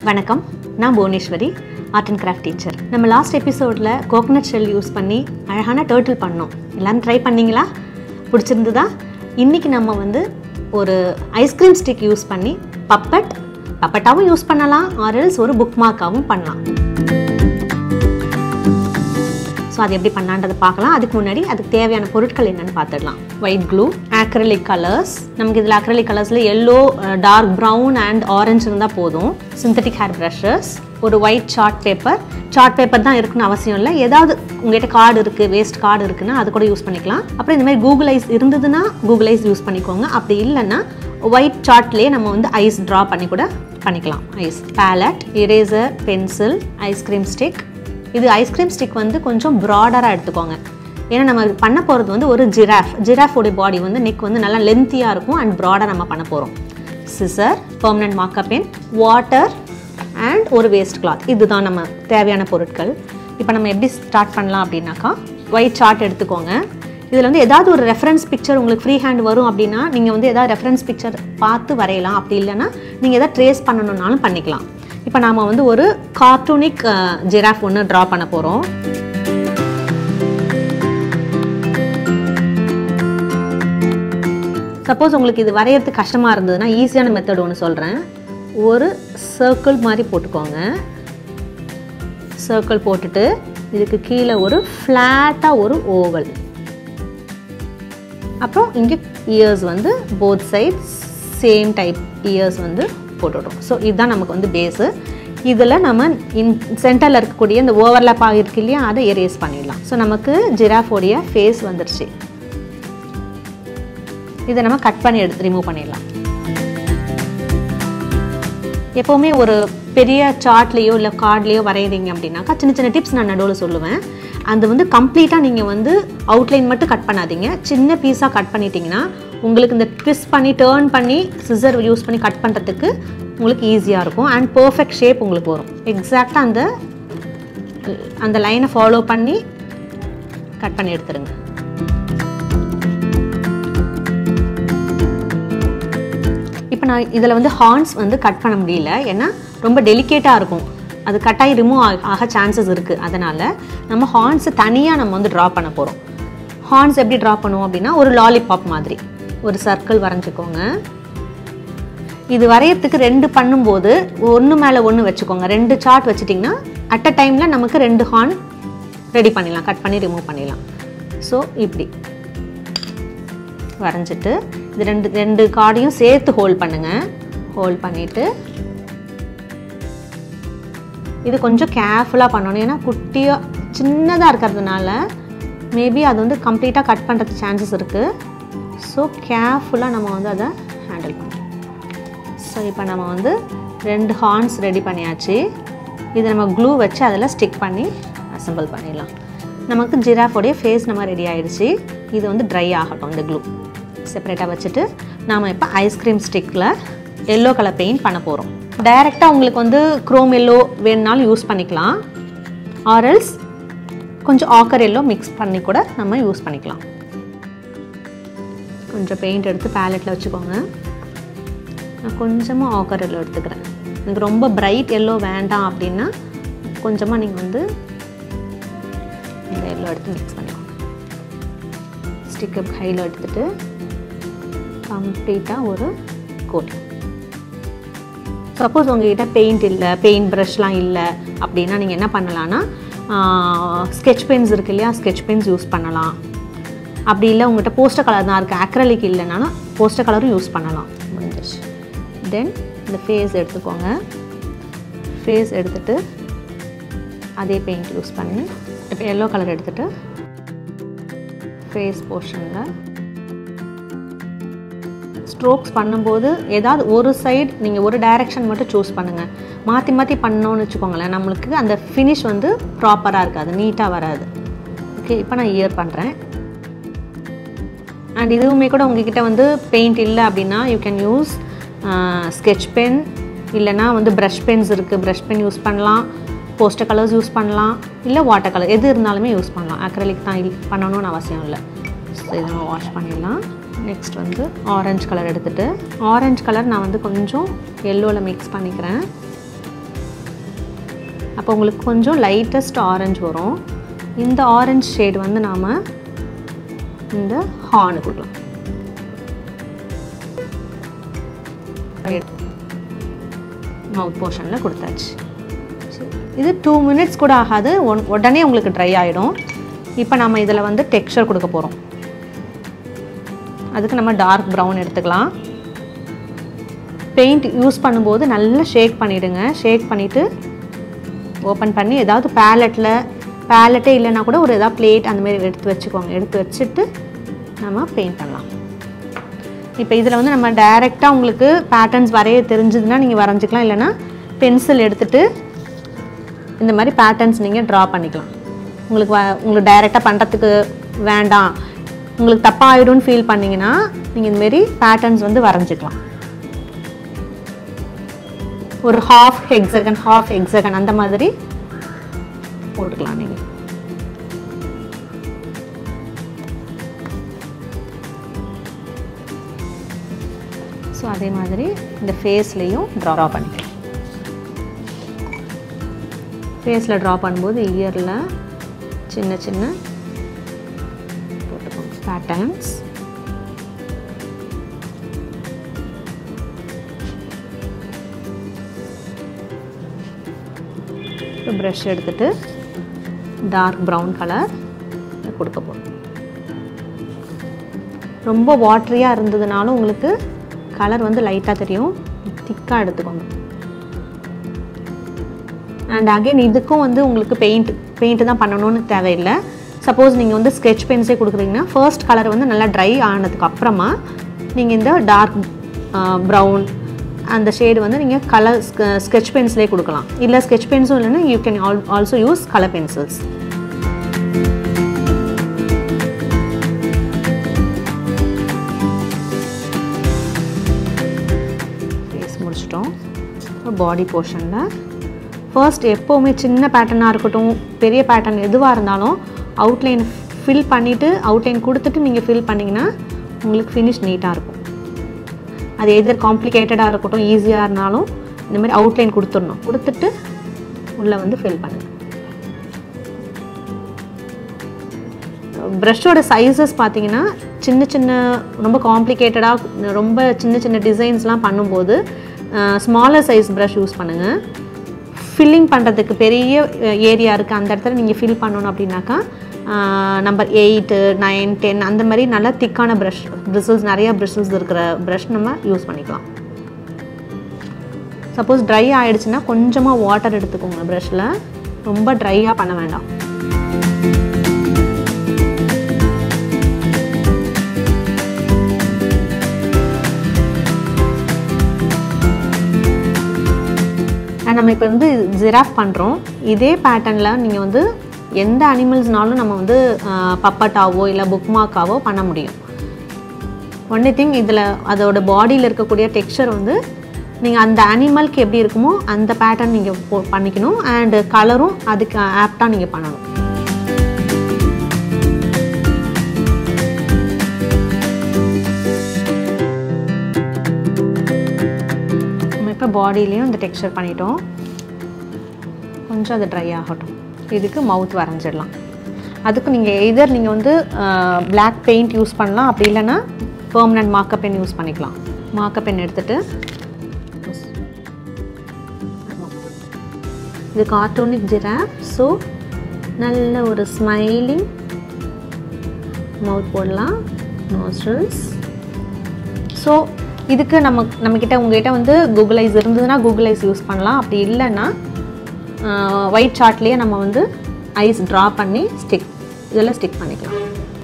வணக்கம் நான் Bhuvaneswari art and craft teacher நம்ம லாஸ்ட் எபிசோடில் கோகனட் ஷெல் யூஸ் பண்ணி அழகான டேர்ட்டில் பண்ணோம் எல்லாரும் ட்ரை பண்ணீங்களா பிடிச்சிருந்ததா இன்றைக்கி நம்ம வந்து ஒரு ஐஸ்கிரீம் ஸ்டிக் யூஸ் பண்ணி பப்பட் பப்பட்டாவும் யூஸ் பண்ணலாம் ஆர்எல்ஸ் ஒரு புக் மார்க்காகவும் பண்ணலாம் ஸோ அது எப்படி பண்ணான்றதை பார்க்கலாம் அதுக்கு முன்னாடி அதுக்கு தேவையான பொருட்கள் என்னென்னு பார்த்துடலாம் ஒயிட் க்ளூ ஆக்ரலிக் கலர்ஸ் நமக்கு இதில் அக்ரலிக் கலர்ஸில் yellow dark brown and orange இருந்தால் போதும் சிந்தட்டிக் ஹேர் ப்ரஷஸ் ஒரு white chart paper chart paper தான் இருக்குன்னு அவசியம் இல்லை ஏதாவது உங்கள்கிட்ட கார்டு இருக்குது வேஸ்ட் கார்டு இருக்குன்னா அது கூட யூஸ் பண்ணிக்கலாம் அப்புறம் இந்த மாதிரி கூகுள் ஐஸ் இருந்ததுன்னா கூகுள் ஐஸ் யூஸ் பண்ணிக்கோங்க அப்படி இல்லைன்னா ஒயிட் சார்ட்லேயே நம்ம வந்து ஐஸ் ட்ரா பண்ணி கூட பண்ணிக்கலாம் eyes palette eraser pencil ice cream stick இது ஐஸ்கிரீம் ஸ்டிக் வந்து கொஞ்சம் ப்ராடராக எடுத்துக்கோங்க ஏன்னா நம்ம பண்ண போகிறது வந்து ஒரு ஜிராஃப் ஜிராஃபோடைய பாடி வந்து நெக் வந்து நல்லா லென்த்தியாக இருக்கும் அண்ட் ப்ராடாக நம்ம பண்ண போகிறோம் scissor permanent marker pen water and ஒரு வேஸ்ட் கிளாத் இதுதான் நம்ம தேவையான பொருட்கள் இப்போ நம்ம எப்படி ஸ்டார்ட் பண்ணலாம் அப்படின்னாக்கா ஒயிட் சார்ட் எடுத்துக்கோங்க இதில் வந்து ஏதாவது ஒரு ரெஃபரன்ஸ் பிக்சர் உங்களுக்கு ஃப்ரீ ஹேண்ட் வரும் அப்படின்னா நீங்கள் வந்து ஏதாவது ரெஃபரன்ஸ் பிக்சர் பார்த்து வரையலாம் அப்படி இல்லைன்னா நீங்கள் எதாவது ட்ரேஸ் பண்ணணுன்னாலும் பண்ணிக்கலாம் இப்போ நாம் வந்து ஒரு கார்ட்டூனிக் ஜிராஃப் ஒன்று ட்ரா பண்ண போகிறோம் சப்போஸ் உங்களுக்கு இது வரையறதுக்கு கஷ்டமாக இருந்ததுன்னா ஈஸியான மெத்தட் ஒன்று சொல்கிறேன் ஒரு சர்க்கிள் மாதிரி போட்டுக்கோங்க சர்க்கிள் போட்டுட்டு இதுக்கு கீழே ஒரு ஃப்ளாட்டாக ஒரு ஓவல் அப்புறம் இங்கே இயர்ஸ் வந்து both sides same type ears வந்து போட்டுவிடும் ஸோ இதுதான் நமக்கு வந்து பேஸு இதில் நம்ம இன் சென்டரில் இருக்கக்கூடிய இந்த ஓவர்லேப் ஆகிருக்கு இல்லையா அதை எரேஸ் பண்ணிடலாம் ஸோ நமக்கு ஜிராஃபோடைய ஃபேஸ் வந்துருச்சு இதை நம்ம கட் பண்ணி எடுத்து ரிமூவ் பண்ணிடலாம் எப்போவுமே ஒரு பெரிய சார்ட்லேயோ இல்லை கார்ட்லேயோ வரைகிறீங்க அப்படின்னாக்கா சின்ன சின்ன டிப்ஸ் நான் நடுவில் சொல்லுவேன் அது வந்து கம்ப்ளீட்டாக நீங்கள் வந்து அவுட்லைன் மட்டும் கட் பண்ணாதீங்க சின்ன பீஸாக கட் பண்ணிட்டீங்கன்னா உங்களுக்கு இந்த ட்விஸ்ட் பண்ணி டேர்ன் பண்ணி சிசர் யூஸ் பண்ணி கட் பண்ணுறதுக்கு உங்களுக்கு ஈஸியாக இருக்கும் அண்ட் பர்ஃபெக்ட் ஷேப் உங்களுக்கு வரும் எக்ஸாக்டாக அந்த அந்த லைனை ஃபாலோ பண்ணி கட் பண்ணி எடுத்துருங்க இப்போ நான் இதில் வந்து ஹார்ன்ஸ் வந்து கட் பண்ண முடியல ஏன்னா ரொம்ப டெலிகேட்டாக இருக்கும் அது கட்டாயி ரிமூவ் ஆக சான்சஸ் இருக்குது அதனால் நம்ம ஹார்ன்ஸை தனியாக நம்ம வந்து ட்ரா பண்ண போகிறோம் ஹார்ன்ஸ் எப்படி ட்ரா பண்ணுவோம் அப்படின்னா ஒரு லாலிபாப் மாதிரி ஒரு சர்க்கிள் வரைஞ்சிக்கோங்க இது வரையறதுக்கு ரெண்டு பண்ணும்போது ஒன்று மேலே ஒன்று வச்சுக்கோங்க ரெண்டு சார்ட் வச்சுட்டிங்கன்னா அட் அ டைமில் நமக்கு ரெண்டு ஹார்ன் ரெடி பண்ணிடலாம் கட் பண்ணி ரிமூவ் பண்ணிடலாம் ஸோ இப்படி வரைஞ்சிட்டு இது ரெண்டு ரெண்டு கார்டையும் சேர்த்து ஹோல்ட் பண்ணுங்கள் ஹோல்ட் பண்ணிவிட்டு இது கொஞ்சம் கேர்ஃபுல்லாக பண்ணணும் ஏன்னா குட்டியாக சின்னதாக இருக்கிறதுனால மேபி அது வந்து கம்ப்ளீட்டாக கட் பண்ணுறதுக்கு சான்சஸ் இருக்குது ஸோ கேர்ஃபுல்லாக நம்ம வந்து அதை ஹேண்டில் பண்ணணும் ஸோ இப்போ நம்ம வந்து ரெண்டு ஹார்ன்ஸ் ரெடி பண்ணியாச்சு இதை நம்ம க்ளூ வச்சு அதில் ஸ்டிக் பண்ணி அசம்பிள் பண்ணிடலாம் நமக்கு ஜிராஃபோடைய ஃபேஸ் நம்ம ரெடி ஆகிடுச்சு இது வந்து ட்ரை ஆகட்டும் இந்த க்ளூ செப்பரேட்டாக வச்சுட்டு நாம் இப்போ ஐஸ்கிரீம் ஸ்டிக்கில் எல்லோ கலர் பெயிண்ட் பண்ண போகிறோம் டைரெக்டாக உங்களுக்கு வந்து க்ரோம் எல்லோ வேணுனாலும் யூஸ் பண்ணிக்கலாம் ஆரல்ஸ் கொஞ்சம் ஆக்கர் எல்லோ மிக்ஸ் பண்ணி கூட நம்ம யூஸ் பண்ணிக்கலாம் கொஞ்சம் பெயிண்ட் எடுத்து பேலெட்டில் வச்சுக்கோங்க நான் கொஞ்சமாக ஆக்கர் எல்லோ எடுத்துக்கிறேன் எனக்கு ரொம்ப பிரைட் எல்லோ வேண்டாம் அப்படின்னா கொஞ்சமாக நீங்கள் வந்து இந்த எல்லோ எடுத்து மிக்ஸ் பண்ணிக்கோங்க ஸ்டிக்கப் கையில் எடுத்துகிட்டு கம்ப்ளீட்டாக ஒரு கோட் சப்போஸ் உங்ககிட்ட பெயிண்ட் இல்லை பெயிண்ட் ப்ரஷ்லாம் இல்லை அப்படின்னா நீங்கள் என்ன பண்ணலான்னா ஸ்கெச் பென்ஸ் இருக்கு இல்லையா ஸ்கெச் பென்ஸ் யூஸ் பண்ணலாம் அப்படி இல்லை உங்கள்கிட்ட போஸ்டர் கலர் தான் இருக்குது அக்ரலிக் இல்லைனாலும் போஸ்டர் கலரும் யூஸ் பண்ணலாம் முடிஞ்சிச்சு தென் இந்த ஃபேஸ் எடுத்துக்கோங்க ஃபேஸ் எடுத்துகிட்டு அதே பெயிண்ட் யூஸ் பண்ணி இப்போ எல்லோ கலர் எடுத்துகிட்டு ஃபேஸ் போர்ஷனில் ஸ்ட்ரோக்ஸ் பண்ணும்போது ஏதாவது ஒரு சைடு நீங்கள் ஒரு டைரெக்ஷன் மட்டும் சூஸ் பண்ணுங்கள் மாற்றி மாற்றி பண்ணோன்னு வச்சுக்கோங்களேன் நம்மளுக்கு அந்த ஃபினிஷ் வந்து ப்ராப்பராக இருக்காது நீட்டாக வராது ஓகே இப்போ நான் இயர் பண்ணுறேன் அண்ட் இதுவுமே கூட உங்ககிட்ட வந்து பெயிண்ட் இல்லை அப்படின்னா you can use sketch pen இல்லைனா வந்து ப்ரஷ் பென்ஸ் இருக்குது ப்ரஷ் பென் யூஸ் பண்ணலாம் போஸ்டர் கலர்ஸ் யூஸ் பண்ணலாம் இல்லை வாட்டர் கலர் எது இருந்தாலுமே யூஸ் பண்ணலாம் அக்ரலிக் தான் இல் பண்ணணும்னு அவசியம் இல்லை ஸோ இதை நம்ம வாஷ் பண்ணிடலாம் நெக்ஸ்ட் வந்து ஆரஞ்சு கலர் எடுத்துகிட்டு ஆரஞ்சு கலர் நான் வந்து கொஞ்சம் எல்லோவில் மிக்ஸ் பண்ணிக்கிறேன் அப்போ உங்களுக்கு கொஞ்சம் லைட்டஸ்ட் ஆரஞ்சு வரும் இந்த ஆரஞ்சு ஷேட் வந்து நாம் இந்த ஹார்னு கொடுக்கலாம் மவுத் போர்ஷனில் கொடுத்தாச்சு இது டூ மினிட்ஸ் கூட ஆகாது ஒன் உடனே உங்களுக்கு ட்ரை ஆகிடும் இப்போ நம்ம இதில் வந்து டெக்ஸ்சர் கொடுக்க போகிறோம் அதுக்கு நம்ம டார்க் ப்ரௌன் எடுத்துக்கலாம் பெயிண்ட் யூஸ் பண்ணும்போது நல்லா ஷேக் பண்ணிவிடுங்க ஷேக் பண்ணிவிட்டு ஓப்பன் பண்ணி ஏதாவது பேலட்டில் பேலட்டே இல்லைன்னா கூட ஒரு ஏதாவது பிளேட் அந்த மாதிரி எடுத்து வச்சுக்கோங்க எடுத்து வச்சுட்டு நம்ம பெயிண்ட் பண்ணலாம் இப்போ இதில் வந்து நம்ம டைரெக்டாக உங்களுக்கு பேட்டர்ன்ஸ் வரைய தெரிஞ்சதுன்னா நீங்கள் வரைஞ்சிக்கலாம் இல்லைன்னா பென்சில் எடுத்துகிட்டு இந்த மாதிரி பேட்டர்ன்ஸ் நீங்கள் ட்ரா பண்ணிக்கலாம் உங்களுக்கு வ- உங்களுக்கு டைரெக்டாக பண்ணுறதுக்கு வேண்டாம் உங்களுக்கு தப்பாகிடும்னு ஃபீல் பண்ணிங்கன்னா நீங்கள் இந்தமாரி பேட்டர்ன்ஸ் வந்து வரைஞ்சிக்கலாம் ஒரு ஹாஃப் ஹெக்ஸகன் ஹாஃப் ஹெக்ஸகன் அந்த மாதிரி போட்டுக்கலாம் நீங்கள் ஸோ அதே மாதிரி இந்த ஃபேஸ்லேயும் ட்ரா பண்ணிக்கலாம் ஃபேஸில் ட்ரா பண்ணும்போது இயரில் சின்ன சின்ன போட்டுக்கோங்க பேட்டர்ன்ஸ் இப்போ ப்ரஷ் எடுத்துட்டு டார்க் ப்ரௌன் கலர் கொடுக்க போகிறோம் ரொம்ப வாட்டரியாக இருந்ததுனாலும் உங்களுக்கு கலர் வந்து லைட்டாக தெரியும் திக்காக எடுத்துக்கோங்க அண்ட் அகைன் இதுக்கும் வந்து உங்களுக்கு பெயிண்ட் பெயிண்ட் தான் பண்ணணும்னு தேவையில்லை சப்போஸ் நீங்கள் வந்து ஸ்கெட்ச் பென்ஸே கொடுக்குறீங்கன்னா ஃபர்ஸ்ட் கலர் வந்து நல்லா ட்ரை ஆனதுக்கு அப்புறமா நீங்கள் இந்த டார்க் ப்ரௌன் அந்த ஷேடு வந்து நீங்கள் கலர் ஸ்கெட்ச் பென்ஸ்லேயே கொடுக்கலாம் இல்லை ஸ்கெட்ச் பென்ஸும் இல்லைன்னா you can all also use colour pencils face முடிச்சிட்டோம் பாடி போர்ஷனில் ஃபர்ஸ்ட் எப்போவுமே சின்ன பேட்டர்னாக இருக்கட்டும் பெரிய பேட்டர்ன் எதுவாக இருந்தாலும் அவுட்லைன் ஃபில் பண்ணிவிட்டு அவுட்லைன் கொடுத்துட்டு நீங்கள் ஃபில் பண்ணிங்கன்னா உங்களுக்கு ஃபினிஷ் நீட்டாக இருக்கும் அது எதர் காம்ப்ளிகேட்டடாக இருக்கட்டும் ஈஸியாக இருந்தாலும் இந்த மாதிரி அவுட்லைன் கொடுத்துடணும் கொடுத்துட்டு உள்ளே வந்து ஃபில் பண்ணுங்க ப்ரஷ்ஷோட சைஸஸ் பார்த்தீங்கன்னா சின்ன சின்ன ரொம்ப காம்ப்ளிகேட்டடாக ரொம்ப சின்ன சின்ன டிசைன்ஸ்லாம் பண்ணும்போது ஸ்மாலர் சைஸ் ப்ரஷ் யூஸ் பண்ணுங்கள் ஃபில்லிங் பண்ணுறதுக்கு பெரிய ஏரியா இருக்குது அந்த இடத்துல நீங்கள் ஃபில் பண்ணணும் அப்படின்னாக்கா நம்பர் எயிட்டு நைன் டென் அந்த மாதிரி நல்லா திக்கான ப்ரஷ் பிரிசில்ஸ் நிறைய பிரிசில்ஸ் இருக்கிற ப்ரஷ் நம்ம யூஸ் பண்ணிக்கலாம் சப்போஸ் ட்ரை ஆயிடுச்சுன்னா கொஞ்சமாக வாட்டர் எடுத்துக்கோங்க ப்ரஷ்ஷில் ரொம்ப ட்ரையாக பண்ண வேண்டாம் அண்ட் நம்ம இப்போ வந்து ஜிராஃப் பண்ணுறோம் இதே பேட்டர்னில் நீங்கள் வந்து எந்த அனிமல்ஸ்னாலும் நம்ம வந்து பப்பட்டாவோ இல்லை புக்மாக்காவோ பண்ண முடியும் ஒன்லி திங் இதில் அதோட பாடியில் இருக்கக்கூடிய டெக்ஸ்சர் வந்து நீங்கள் அந்த அனிமலுக்கு எப்படி இருக்குமோ அந்த பேட்டர்ன் நீங்கள் போ பண்ணிக்கணும் அண்டு கலரும் அதுக்கு ஆப்டாக நீங்கள் பண்ணணும் நம்ம இப்போ பாடியிலையும் இந்த டெக்ஸ்சர் பண்ணிட்டோம் கொஞ்சம் அது ட்ரை ஆகட்டும் இதுக்கு மவுத் வரைஞ்சிடலாம் அதுக்கு நீங்கள் எதர் நீங்கள் வந்து பிளாக் பெயிண்ட் யூஸ் பண்ணலாம் அப்படி இல்லைன்னா பெர்மனன்ட் மார்க்கப் பென் யூஸ் பண்ணிக்கலாம் மார்க்கப் பென் எடுத்துகிட்டு இது கார்ட்டூனிக் ஜிராஃப் ஸோ நல்ல ஒரு ஸ்மைலிங் மவுத் போடலாம் நோஸ்ட்ரல்ஸ் ஸோ இதுக்கு நம்ம நம்மக்கிட்ட உங்ககிட்ட வந்து கூகுள் ஐஸ் இருந்ததுன்னா கூகுள் ஐஸ் யூஸ் பண்ணலாம் அப்படி இல்லைன்னா ஒயிட் சார்ட்லேயே நம்ம வந்து ஐஸ் ட்ரா பண்ணி ஸ்டிக் இதெல்லாம் ஸ்டிக் பண்ணிக்கலாம்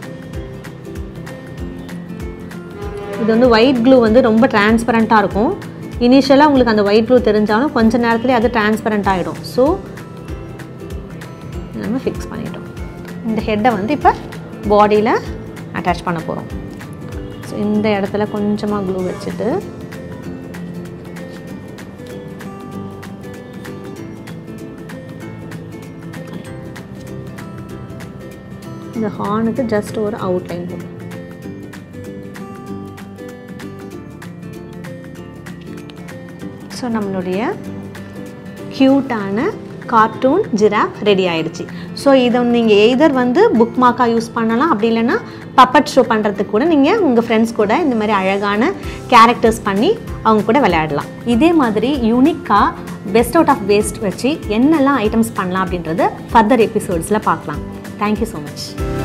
இது வந்து ஒயிட் க்ளூ வந்து ரொம்ப டிரான்ஸ்பரண்ட்டாக இருக்கும் இனிஷியலாக உங்களுக்கு அந்த ஒயிட் க்ளூ தெரிஞ்சாலும் கொஞ்ச நேரத்துலேயே அது டிரான்ஸ்பரண்ட் ஆகிடும் ஸோ நம்ம ஃபிக்ஸ் பண்ணிட்டோம் இந்த ஹெட்டை வந்து இப்போ பாடியில் அட்டாச் பண்ண போகிறோம் ஸோ இந்த இடத்துல கொஞ்சமாக க்ளூ வச்சுட்டு இந்த ஹார்னுக்கு ஜஸ்ட் ஒரு அவுட்லைன் போடும் ஸோ நம்மளுடைய க்யூட்டான கார்ட்டூன் ஜிராஃப் ரெடி ஆயிடுச்சு ஸோ இதை நீங்கள் எய்தர் வந்து புக் மார்க்காக யூஸ் பண்ணலாம் அப்படி இல்லைன்னா பப்பட் ஷோ பண்ணுறதுக்கு கூட நீங்கள் உங்கள் ஃப்ரெண்ட்ஸ் கூட இந்த மாதிரி அழகான கேரக்டர்ஸ் பண்ணி அவங்க கூட விளையாடலாம் இதே மாதிரி யூனிக்காக பெஸ்ட் அவுட் ஆஃப் வேஸ்ட் வச்சு என்னெல்லாம் ஐட்டம்ஸ் பண்ணலாம் அப்படின்றது ஃபர்தர் எபிசோட்ஸில் பார்க்கலாம் தேங்க்யூ ஸோ மச்